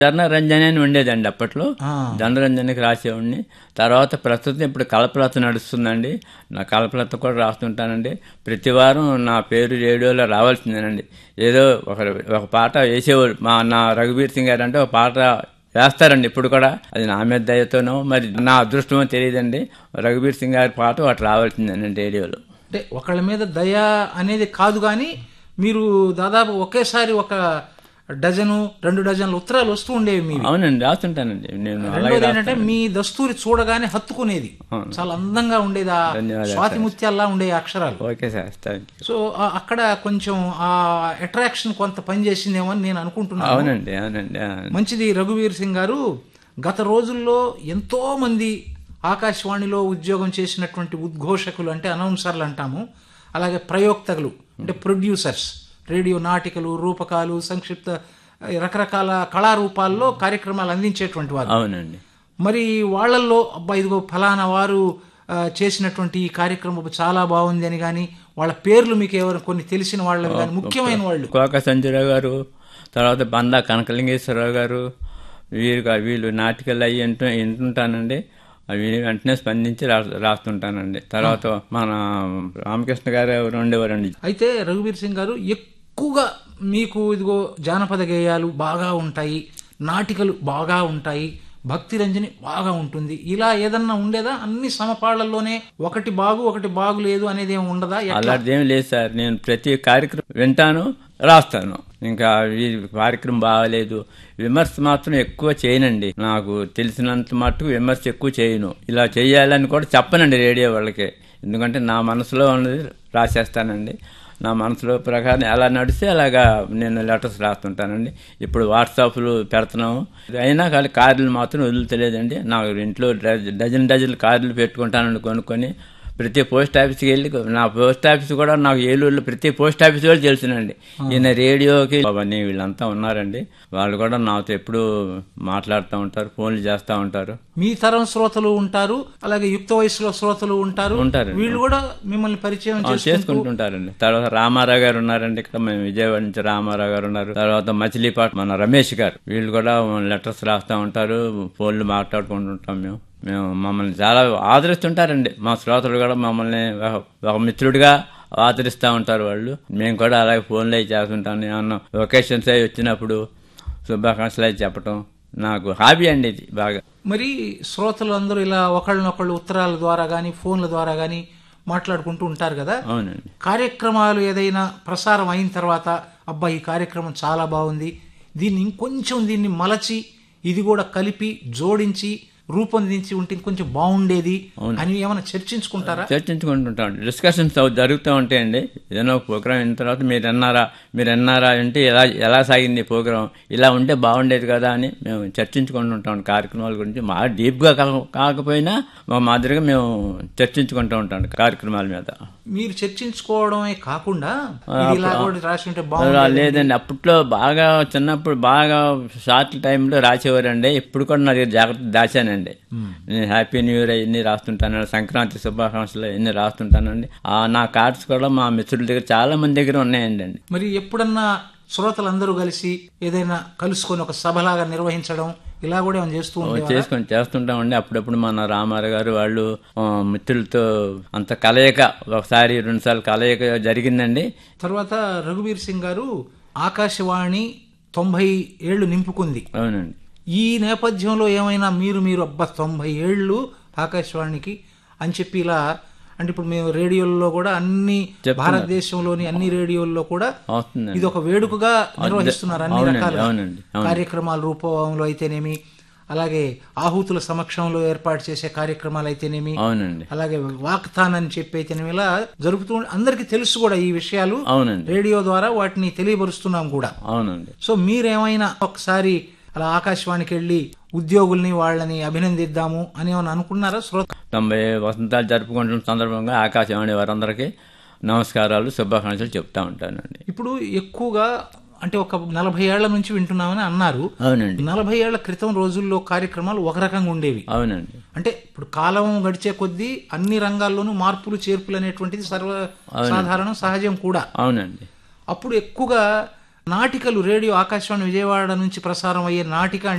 ధనరంజని అని ఉండేదండి అప్పట్లో ఆ. ధనరంజనికి రాసేవాడిని తర్వాత ప్రస్తుతం ఇప్పుడు కల్పలత నడుస్తుందండి నా కల్పలత కూడా రాస్తుంటానండి ప్రతి వారం నా పేరు రేడియోలో రావాల్సిందేనండి ఏదో ఒక ఒక పాట వేసేవాడు మా నా రఘుబీర్ సింగ్ గారు అంటే ఒక పాట వేస్తారండి ఇప్పుడు కూడా అది నా మీద దయతోనో మరి నా అదృష్టమో తెలియదండి రఘుబీర్ సింగ్ గారి పాట ఒకటి రావాల్సిందేనండి రేడియోలో అంటే ఒకళ్ళ మీద దయ అనేది కాదు కానీ మీరు దాదాపు ఒకేసారి ఒక డజను రెండు డజన్ల ఉత్తరాలు వస్తూ ఉండేవి మీవి అవునండి రాస్తుంటానండి నేను అలాగే రెండోది ఏంటంటే మీ దస్తూరి చూడగానే హత్తుకునేది చాలా అందంగా ఉండేది ఆ ధన్యవాదాలు స్వాతి ముత్యాల్లా ఉండే అక్షరాలు okay sir thank you so ఆ- అక్కడ కొంచెం ఆ అట్రాక్షన్ కొంత పనిచేసిందేమో అని నేను అనుకుంటున్నాను అవునండి అవునండి ఆ. మంచిది రఘువీర్ సింగ్ గారు గత రోజుల్లో ఎంతో మంది ఆకాశవాణిలో ఉద్యోగం చేసినటువంటి ఉద్ఘోషకులు అంటే అనౌన్సర్లు అంటాము అలాగే ప్రయోక్తలు అంటే ప్రొడ్యూసర్స్ రేడియో నాటికలు రూపకాలు సంక్షిప్త రకరకాల కళారూపాల్లో కార్యక్రమాలు అందించేటువంటి వారు అవునండి మరి వాళ్ళల్లో అబ్బా ఇదిగో ఫలానా వారు ఆ, చేసినటువంటి ఈ కార్యక్రమం చాలా బాగుంది అని కానీ వాళ్ళ పేర్లు మీకు ఎవరు కొన్ని తెలిసిన వాళ్ళు కానీ ముఖ్యమైన వాళ్ళు కోక సంజయరావు గారు తర్వాత బందా కనకలింగేశ్వరరావు గారు వీరు గా- వీళ్ళు నాటికలు అయ్యి వింటూ వింటుంటానండి అవి వెంటనే స్పందించి రా రాస్తుంటానండి తర్వాత మన రామకృష్ణ గారు ఎవరు ఉండేవారండి అయితే రఘువీర్ సింగ్ గారు ఎక్కువగా మీకు ఇదిగో జానపద గేయాలు బాగా ఉంటాయి నాటికలు బాగా ఉంటాయి భక్తి రంజని బాగా ఉంటుంది ఇలా ఏదన్నా ఉండేదా అన్ని సమపాళ్లలోనే ఒకటి బాగు ఒకటి బాగులేదు అనేది ఏమి ఉండదా ఎట్లా? అలాంటిది ఏం లేదు సార్ నేను ప్రతి కార్యక్రమం వింటాను రాస్తాను ఇంకా ఈ కార్యక్రమం బాగాలేదు విమర్శ మాత్రం ఎక్కువ చేయనండి నాకు తెలిసినంత మట్టుకు విమర్శ ఎక్కువ చేయను ఇలా చేయాలని కూడా చెప్పనండి రేడియో వాళ్ళకి ఎందుకంటే నా మనసులో ఉన్నది రాసేస్తానండి నా మనసులో ప్రకారం ఎలా నడిస్తే అలాగా నేను లెటర్స్ రాస్తుంటానండి ఇప్పుడు వాట్సాప్లు పెడుతున్నాము అయినా కానీ కార్డులు మాత్రం వదులుతలేదండి నాకు ఇంట్లో డజ- డజన్ డజన్ కార్డులు పెట్టుకుంటానండి కొనుక్కొని ప్రతి పోస్ట్ ఆఫీస్కి వెళ్ళి నా పోస్ట్ ఆఫీస్ కూడా నాకు ఏలూరులో ప్రతి పోస్ట్ ఆఫీస్ కూడా తెలుసునండి ఈయన రేడియోకి అవన్నీ వీళ్ళంతా ఉన్నారండి వాళ్ళు కూడా నాతో ఎప్పుడు మాట్లాడుతూ ఉంటారు ఫోన్లు చేస్తూ ఉంటారు మీ తరం శ్రోతలు ఉంటారు అలాగే యుక్త వయసులో శ్రోతలు ఉంటారు ఉంటారండి. వీళ్ళు కూడా మిమ్మల్ని పరిచయం ఆ, చేసుకుంటూ చేసుకుంటుంటారండి తర్వాత రామారావు గారు ఉన్నారండి ఇక్కడ మేము విజయవాడ నుంచి రామారావు గారు ఉన్నారు తర్వాత మచిలీపాట్ మన రమేష్ గారు వీళ్ళు కూడా లెటర్స్ రాస్తూ ఉంటారు ఫోన్లు మాట్లాడుకుంటుంటాం మేము మేము మమ్మల్ని చాలా ఆదరిస్తుంటారండి మా శ్రోతలు కూడా మమ్మల్ని ఒక- ఒక మిత్రుడిగా ఆదరిస్తూ ఉంటారు వాళ్ళు మేము కూడా అలాగే ఫోన్లు అవి చేస్తుంటాం ఏమన్నా ఒకేషన్స్ అవి వచ్చినప్పుడు శుభాకాంక్షలు అవి చెప్పటం నాకు హాబీ అండి ఇది బాగా మరి శ్రోతలు అందరూ ఇలా ఒకళ్ళనొకళ్ళు ఉత్తరాల ద్వారా గాని ఫోన్ల ద్వారా గాని మాట్లాడుకుంటూ ఉంటారు కదా అవునండి కార్యక్రమాలు ఏదైనా ప్రసారం అయిన తర్వాత అబ్బా ఈ కార్యక్రమం చాలా బాగుంది దీన్ని ఇంకొంచెం దీన్ని మలచి ఇది కూడా కలిపి జోడించి రూపొందించి ఉంటే ఇంకొంచెం బాగుండేది అని ఏమైనా చర్చించుకుంటారా చర్చించుకుంటుంటాం డిస్కషన్స్ అవి జరుగుతూ ఉంటాయండి ఏదైనా ఒక ప్రోగ్రామ్ అయిన తర్వాత మీరు అన్నారా మీరు అన్నారా అంటే ఎలా ఎలా సాగింది ప్రోగ్రామ్ ఇలా ఉంటే బాగుండేది కదా అని మేము చర్చించుకుంటుంటాం కార్యక్రమాల గురించి మా డీప్గా కా- కాకపోయినా మా మాదిరిగా మేము చర్చించుకుంటూ ఉంటాం కార్యక్రమాల మీద మీరు చర్చించుకోవడమే కాకుండా ఇది ఇలా కూడా రాసి ఉంటే అలా బాగుంది లేదండి అప్పట్లో బాగా చిన్నప్పుడు బాగా షార్ట్ టైంలో రాసేవారండి ఇప్పుడు కూడా నా దగ్గర జాగ్రత్త దాచానండి నేను హ్యాపీ న్యూ ఇయర్ ఇన్ని రాస్తుంటాను సంక్రాంతి శుభాకాంక్షలు ఇన్ని రాస్తుంటానండి ఆ నా కార్డ్స్ కూడా మా మిత్రుల దగ్గర చాలా మంది దగ్గర ఉన్నాయండి అండి మరి ఎప్పుడన్నా శ్రోతలందరూ కలిసి ఏదైనా కలుసుకొని ఒక సభలాగా నిర్వహించడం ఇలా కూడా ఏమైనా చేస్తూ ఉండేవారా? చేసుకొని చేస్తుంటామండి అప్పుడప్పుడు మన రామారావు గారు వాళ్ళు ఆ, మిత్రులతో అంత కలయిక ఒకసారి రెండు సార్లు కలయిక జరిగిందండి తర్వాత రఘువీర్ సింగ్ గారు ఆకాశవాణి తొంభై ఏళ్లు నింపుకుంది అవునండి ఈ నేపథ్యంలో ఏమైనా మీరు మీరు అబ్బా తొంభై ఏళ్ళు ఆకాశవాణికి అని చెప్పి ఇలా అంటే ఇప్పుడు మేము రేడియోల్లో కూడా అన్ని భారతదేశంలోని అన్ని రేడియోల్లో కూడా అవుతుందండి ఇది ఒక వేడుకగా నిర్వహిస్తున్నారు అన్ని అవునండి, రకాల అవునండి, అవును. కార్యక్రమాల రూపంలో అయితేనేమి అలాగే ఆహుతుల సమక్షంలో ఏర్పాటు చేసే కార్యక్రమాలు అయితేనేమి అవునండి అలాగే వాక్థాన్ అని చెప్పి అయితేనేమి ఇలా జరుపుతూ అందరికీ తెలుసు కూడా ఈ విషయాలు అవునండి రేడియో ద్వారా వాటిని తెలియపరుస్తున్నాం కూడా అవునండి సో మీరేమైనా ఒకసారి అలా ఆకాశవాణికి వెళ్ళి ఉద్యోగుల్ని వాళ్ళని అభినందిద్దాము అని ఏమైనా అనుకున్నారా శ్రోత తొంభై వసంతాలు జరుపుకుంటున్న సందర్భంగా ఆకాశవాణి వారందరికీ నమస్కారాలు శుభాకాంక్షలు చెప్తా ఉంటానండి ఇప్పుడు ఎక్కువగా అంటే ఒక నలభై ఏళ్ల నుంచి వింటున్నామని అన్నారు అవునండి నలభై ఏళ్ల క్రితం రోజుల్లో కార్యక్రమాలు ఒక రకంగా ఉండేవి అవునండి అంటే ఇప్పుడు కాలం గడిచే కొద్దీ అన్ని రంగాల్లోనూ మార్పులు చేర్పులు అనేటువంటిది సర్వ సాధారణం సహజం కూడా అవునండి అప్పుడు ఎక్కువగా నాటికలు రేడియో ఆకాశవాణి విజయవాడ నుంచి ప్రసారం అయ్యే నాటిక